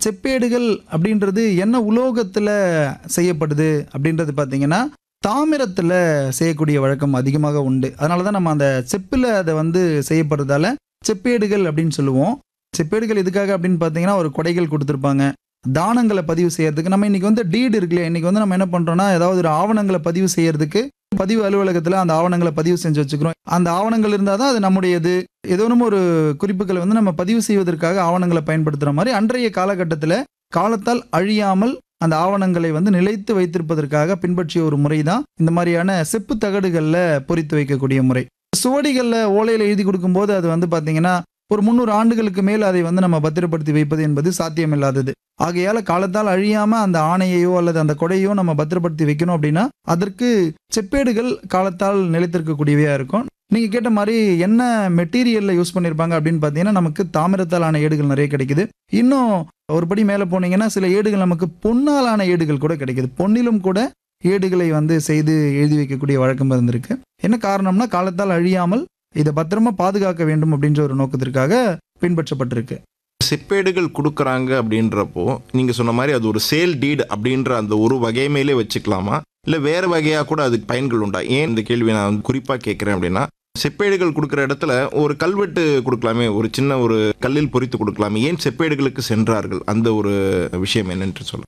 செப்பேடுகள் அப்படின்றது என்ன உலோகத்தில் செய்யப்படுது அப்படின்றது பார்த்தீங்கன்னா தாமிரத்தில் செய்யக்கூடிய வழக்கம் அதிகமாக உண்டு அதனால தான் நம்ம அந்த செப்பில் அதை வந்து செய்யப்படுறதால செப்பேடுகள் அப்படின்னு சொல்லுவோம் செப்பேடுகள் எதுக்காக அப்படின்னு பார்த்தீங்கன்னா ஒரு கொடைகள் கொடுத்துருப்பாங்க தானங்களை பதிவு செய்யறதுக்கு நம்ம இன்னைக்கு வந்து டீடு இருக்குல்லையா இன்னைக்கு வந்து நம்ம என்ன பண்ணுறோம்னா ஏதாவது ஒரு ஆவணங்களை பதிவு செய்யறதுக்கு பதிவு அலுவலகத்தில் அந்த ஆவணங்களை பதிவு செஞ்சு வச்சுக்கிறோம் அந்த ஆவணங்கள் இருந்தால் தான் அது நம்முடையது ஏதோ நம்ம ஒரு குறிப்புகளை வந்து நம்ம பதிவு செய்வதற்காக ஆவணங்களை பயன்படுத்துகிற மாதிரி அன்றைய காலகட்டத்தில் காலத்தால் அழியாமல் அந்த ஆவணங்களை வந்து நிலைத்து வைத்திருப்பதற்காக பின்பற்றிய ஒரு முறை தான் இந்த மாதிரியான செப்பு தகடுகளில் பொறித்து வைக்கக்கூடிய முறை சுவடிகளில் ஓலையில் எழுதி கொடுக்கும்போது அது வந்து பார்த்தீங்கன்னா ஒரு முந்நூறு ஆண்டுகளுக்கு மேல் அதை வந்து நம்ம பத்திரப்படுத்தி வைப்பது என்பது சாத்தியமில்லாதது ஆகையால காலத்தால் அழியாம அந்த ஆணையையோ அல்லது அந்த கொடையோ நம்ம பத்திரப்படுத்தி வைக்கணும் அப்படின்னா அதற்கு செப்பேடுகள் காலத்தால் நிலைத்திருக்கக்கூடியவையா இருக்கும் நீங்க கேட்ட மாதிரி என்ன மெட்டீரியல்ல யூஸ் பண்ணியிருப்பாங்க அப்படின்னு பார்த்தீங்கன்னா நமக்கு தாமிரத்தால் ஆன ஏடுகள் நிறைய கிடைக்குது இன்னும் ஒரு படி மேலே போனீங்கன்னா சில ஏடுகள் நமக்கு பொன்னாலான ஏடுகள் கூட கிடைக்குது பொன்னிலும் கூட ஏடுகளை வந்து செய்து எழுதி வைக்கக்கூடிய வழக்கம் இருந்திருக்கு என்ன காரணம்னா காலத்தால் அழியாமல் இதை பத்திரமா பாதுகாக்க வேண்டும் அப்படின்ற ஒரு நோக்கத்திற்காக பின்பற்றப்பட்டிருக்கு செப்பேடுகள் கொடுக்குறாங்க அப்படின்றப்போ நீங்கள் சொன்ன மாதிரி அது ஒரு சேல் டீட் அப்படின்ற அந்த ஒரு வகைமையிலே வச்சுக்கலாமா இல்லை வேறு வகையாக கூட அதுக்கு பயன்கள் உண்டா ஏன் இந்த கேள்வி நான் குறிப்பாக கேட்குறேன் அப்படின்னா செப்பேடுகள் கொடுக்குற இடத்துல ஒரு கல்வெட்டு கொடுக்கலாமே ஒரு சின்ன ஒரு கல்லில் பொறித்து கொடுக்கலாமே ஏன் செப்பேடுகளுக்கு சென்றார்கள் அந்த ஒரு விஷயம் என்னன்னு சொல்ல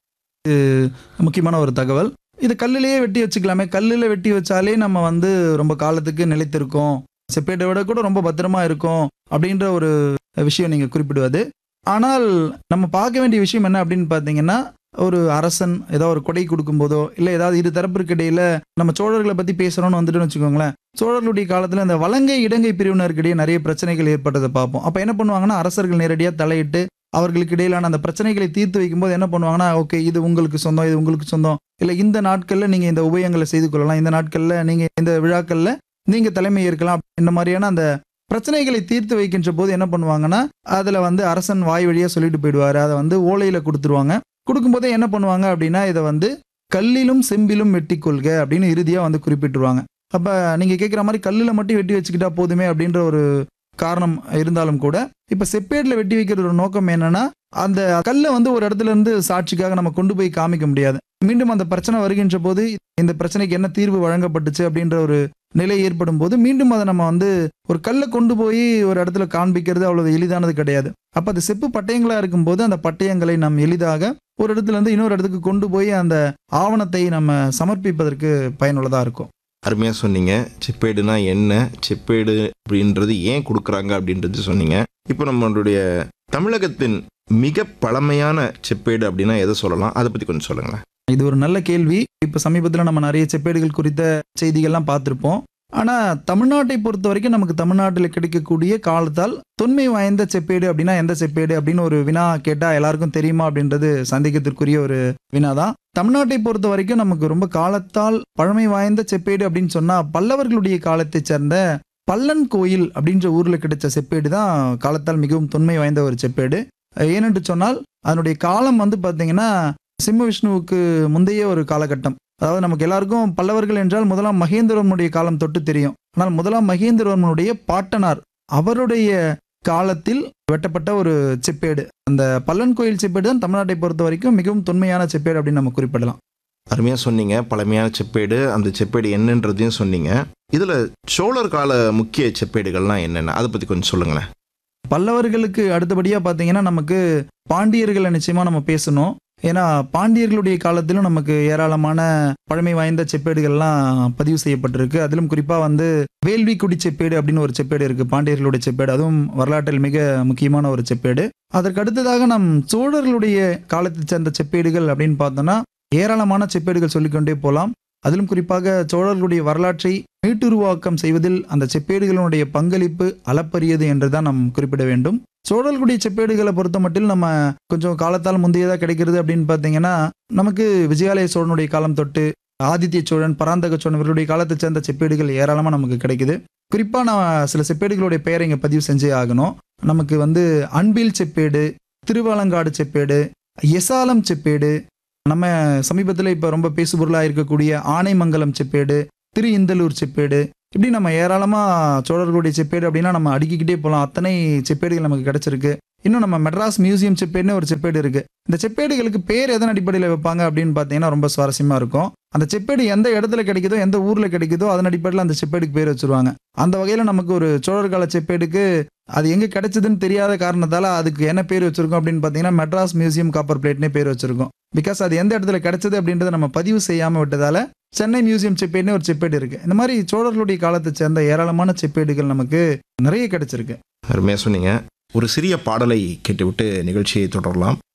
முக்கியமான ஒரு தகவல் இது கல்லிலேயே வெட்டி வச்சுக்கலாமே கல்லில் வெட்டி வச்சாலே நம்ம வந்து ரொம்ப காலத்துக்கு நிலைத்திருக்கோம் செப்பேட்டை விட கூட ரொம்ப பத்திரமா இருக்கும் அப்படின்ற ஒரு விஷயம் நீங்கள் குறிப்பிடுவது ஆனால் நம்ம பார்க்க வேண்டிய விஷயம் என்ன அப்படின்னு பார்த்தீங்கன்னா ஒரு அரசன் ஏதோ ஒரு கொடை கொடுக்கும்போதோ இல்லை ஏதாவது இரு தரப்பிற்கு இடையில நம்ம சோழர்களை பற்றி பேசுகிறோம்னு வந்துட்டுன்னு வச்சுக்கோங்களேன் சோழர்களுடைய காலத்தில் இந்த வலங்கை இடங்கை பிரிவினருக்கிடையே நிறைய பிரச்சனைகள் ஏற்பட்டதை பார்ப்போம் அப்போ என்ன பண்ணுவாங்கன்னா அரசர்கள் நேரடியாக தலையிட்டு அவர்களுக்கு இடையிலான அந்த பிரச்சனைகளை தீர்த்து வைக்கும்போது என்ன பண்ணுவாங்கன்னா ஓகே இது உங்களுக்கு சொந்தம் இது உங்களுக்கு சொந்தம் இல்லை இந்த நாட்களில் நீங்கள் இந்த உபயங்களை செய்து கொள்ளலாம் இந்த நாட்களில் நீங்கள் இந்த விழாக்களில் நீங்கள் தலைமை ஏற்கலாம் இந்த மாதிரியான அந்த பிரச்சனைகளை தீர்த்து வைக்கின்ற போது என்ன பண்ணுவாங்கன்னா அதில் வந்து அரசன் வாய் வழியாக சொல்லிட்டு போயிடுவார் அதை வந்து ஓலையில் கொடுத்துருவாங்க கொடுக்கும்போதே என்ன பண்ணுவாங்க அப்படின்னா இதை வந்து கல்லிலும் செம்பிலும் வெட்டி கொள்க அப்படின்னு இறுதியாக வந்து குறிப்பிட்டுருவாங்க அப்போ நீங்கள் கேட்குற மாதிரி கல்லில் மட்டும் வெட்டி வச்சுக்கிட்டா போதுமே அப்படின்ற ஒரு காரணம் இருந்தாலும் கூட இப்போ செப்பேட்டில் வெட்டி வைக்கிற ஒரு நோக்கம் என்னன்னா அந்த கல்லை வந்து ஒரு இடத்துல இருந்து சாட்சிக்காக நம்ம கொண்டு போய் காமிக்க முடியாது மீண்டும் அந்த பிரச்சனை வருகின்ற போது இந்த பிரச்சனைக்கு என்ன தீர்வு வழங்கப்பட்டுச்சு அப்படின்ற ஒரு நிலை ஏற்படும் போது மீண்டும் அதை நம்ம வந்து ஒரு கல்லை கொண்டு போய் ஒரு இடத்துல காண்பிக்கிறது அவ்வளவு எளிதானது கிடையாது அப்போ அது செப்பு பட்டயங்களா இருக்கும்போது அந்த பட்டயங்களை நாம் எளிதாக ஒரு இடத்துல இருந்து இன்னொரு இடத்துக்கு கொண்டு போய் அந்த ஆவணத்தை நம்ம சமர்ப்பிப்பதற்கு பயனுள்ளதா இருக்கும் அருமையாக சொன்னீங்க செப்பேடுனா என்ன செப்பேடு அப்படின்றது ஏன் கொடுக்குறாங்க அப்படின்றது சொன்னீங்க இப்போ நம்மளுடைய தமிழகத்தின் மிக பழமையான செப்பேடு அப்படின்னா எதை சொல்லலாம் அதை பற்றி கொஞ்சம் சொல்லுங்களேன் இது ஒரு நல்ல கேள்வி இப்போ சமீபத்தில் நம்ம நிறைய செப்பேடுகள் குறித்த செய்திகள்லாம் பார்த்துருப்போம் ஆனால் தமிழ்நாட்டை பொறுத்த வரைக்கும் நமக்கு தமிழ்நாட்டில் கிடைக்கக்கூடிய காலத்தால் தொன்மை வாய்ந்த செப்பேடு அப்படின்னா எந்த செப்பேடு அப்படின்னு ஒரு வினா கேட்டால் எல்லாருக்கும் தெரியுமா அப்படின்றது சந்தேகத்திற்குரிய ஒரு வினா தான் தமிழ்நாட்டை பொறுத்த வரைக்கும் நமக்கு ரொம்ப காலத்தால் பழமை வாய்ந்த செப்பேடு அப்படின்னு சொன்னால் பல்லவர்களுடைய காலத்தை சேர்ந்த பல்லன் கோயில் அப்படின்ற ஊரில் கிடைச்ச செப்பேடு தான் காலத்தால் மிகவும் தொன்மை வாய்ந்த ஒரு செப்பேடு ஏனென்று சொன்னால் அதனுடைய காலம் வந்து பார்த்தீங்கன்னா சிம்ம விஷ்ணுவுக்கு முந்தைய ஒரு காலகட்டம் அதாவது நமக்கு எல்லாருக்கும் பல்லவர்கள் என்றால் முதலாம் மகேந்திரவர்மனுடைய காலம் தொட்டு தெரியும் ஆனால் முதலாம் மகேந்திரவர்மனுடைய பாட்டனார் அவருடைய காலத்தில் வெட்டப்பட்ட ஒரு செப்பேடு அந்த பல்லன் கோயில் செப்பேடு தான் தமிழ்நாட்டை பொறுத்த வரைக்கும் மிகவும் தொன்மையான செப்பேடு அப்படின்னு நம்ம குறிப்பிடலாம் அருமையாக சொன்னீங்க பழமையான செப்பேடு அந்த செப்பேடு என்னன்றதையும் சொன்னீங்க இதில் சோழர் கால முக்கிய செப்பேடுகள்லாம் என்னென்ன அதை பற்றி கொஞ்சம் சொல்லுங்களேன் பல்லவர்களுக்கு அடுத்தபடியாக பார்த்தீங்கன்னா நமக்கு பாண்டியர்களை நிச்சயமாக நம்ம பேசணும் ஏன்னா பாண்டியர்களுடைய காலத்திலும் நமக்கு ஏராளமான பழமை வாய்ந்த செப்பேடுகள்லாம் பதிவு செய்யப்பட்டிருக்கு அதிலும் குறிப்பாக வந்து வேள்விக்குடி செப்பேடு அப்படின்னு ஒரு செப்பேடு இருக்குது பாண்டியர்களுடைய செப்பேடு அதுவும் வரலாற்றில் மிக முக்கியமான ஒரு செப்பேடு அதற்கு அடுத்ததாக நம் சோழர்களுடைய காலத்தை சேர்ந்த செப்பேடுகள் அப்படின்னு பார்த்தோன்னா ஏராளமான செப்பேடுகள் சொல்லிக்கொண்டே போகலாம் அதிலும் குறிப்பாக சோழர்களுடைய வரலாற்றை மீட்டுருவாக்கம் செய்வதில் அந்த செப்பேடுகளுடைய பங்களிப்பு அளப்பரியது என்று தான் நாம் குறிப்பிட வேண்டும் சோழர்களுடைய செப்பேடுகளை பொறுத்த மட்டும் நம்ம கொஞ்சம் காலத்தால் முந்தையதாக கிடைக்கிறது அப்படின்னு பார்த்தீங்கன்னா நமக்கு விஜயாலய சோழனுடைய காலம் தொட்டு ஆதித்ய சோழன் பராந்தக சோழன் இவருடைய காலத்தை சேர்ந்த செப்பேடுகள் ஏராளமாக நமக்கு கிடைக்குது குறிப்பாக நான் சில செப்பேடுகளுடைய பெயரை இங்கே பதிவு செஞ்சே ஆகணும் நமக்கு வந்து அன்பில் செப்பேடு திருவாலங்காடு செப்பேடு எசாலம் செப்பேடு நம்ம சமீபத்தில் இப்போ ரொம்ப பேசுபொருளாக இருக்கக்கூடிய ஆனைமங்கலம் செப்பேடு திரு இந்தலூர் செப்பேடு இப்படி நம்ம ஏராளமாக சோழர்களுடைய செப்பேடு அப்படின்னா நம்ம அடுக்கிக்கிட்டே போகலாம் அத்தனை செப்பேடுகள் நமக்கு கிடைச்சிருக்கு இன்னும் நம்ம மெட்ராஸ் மியூசியம் செப்பேடுன்னு ஒரு செப்பேடு இருக்கு இந்த செப்பேடுகளுக்கு பேர் எதன் அடிப்படையில் வைப்பாங்க அப்படின்னு பார்த்தீங்கன்னா ரொம்ப சுவாரஸ்யமா இருக்கும் அந்த செப்பேடு எந்த இடத்துல கிடைக்குதோ எந்த ஊர்ல கிடைக்குதோ அதன் அடிப்படையில் அந்த செப்பேடுக்கு பேர் வச்சிருவாங்க அந்த வகையில் நமக்கு ஒரு சோழர் கால செப்பேடுக்கு அது எங்கே கிடைச்சதுன்னு தெரியாத காரணத்தால அதுக்கு என்ன பேர் வச்சிருக்கோம் அப்படின்னு பார்த்தீங்கன்னா மெட்ராஸ் மியூசியம் காப்பர் பிளேட்னே பேர் வச்சிருக்கோம் பிகாஸ் அது எந்த இடத்துல கிடைச்சது அப்படின்றத நம்ம பதிவு செய்யாமல் விட்டதால சென்னை மியூசியம் செப்பேடுன்னு ஒரு செப்பேடு இருக்கு இந்த மாதிரி சோழர்களுடைய காலத்தை சேர்ந்த ஏராளமான செப்பேடுகள் நமக்கு நிறைய கிடைச்சிருக்கு அருமையாக சொன்னீங்க ஒரு சிறிய பாடலை கேட்டுவிட்டு நிகழ்ச்சியை தொடரலாம்